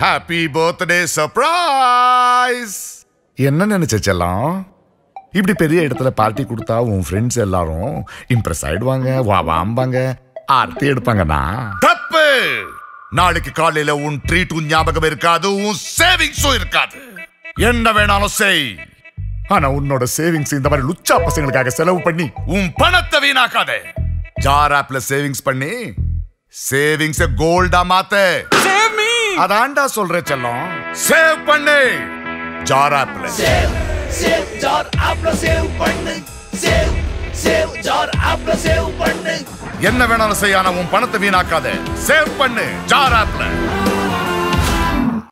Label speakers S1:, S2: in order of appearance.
S1: happy birthday surprise என்ன நினைச்ச செல்லம் இப்படி பெரிய இடத்துல பார்ட்டி கொடுத்தா உன் ஃப்ரெண்ட்ஸ் எல்லாரும் இம்ப்ரெஸ் ஆயிடுவாங்க வா வாம்பாங்க ஆர்த்தி எடுப்பாங்கண்ணா தப்பு நாளைக்கு காலையில உன் ட்ரீட்டும் ஞாபகம் இருக்காது உன் சேவிங்ஸும் இருக்காது என்ன வேணாலும் செய் ஆனா உன்னோட சேவிங்ஸ் இந்த மாதிரி லுச்சா பசங்களுக்காக செலவு பண்ணி உன் பணத்தை வீணாக்காத ஜார் ஆப்ல சேவிங்ஸ் பண்ணி சேவிங்ஸ் கோல்டா மாத்து
S2: சேவ் மீ
S1: அதான்டா சொல்றேன் செல்லம் சேவ் பண்ணு ஜார் ஆப்ல
S3: சேவ் சேவ் ஜார் ஆப்ல சேவ் பண்ணு சேவ் சேவ் ஜார் ஆப்ல சேவ் பண்ணு
S1: என்ன வேணாலும் செய்ய ஆனா உன் பணத்தை வீணாக்காத சேவ் பண்ணு ஜார் ஆப்ல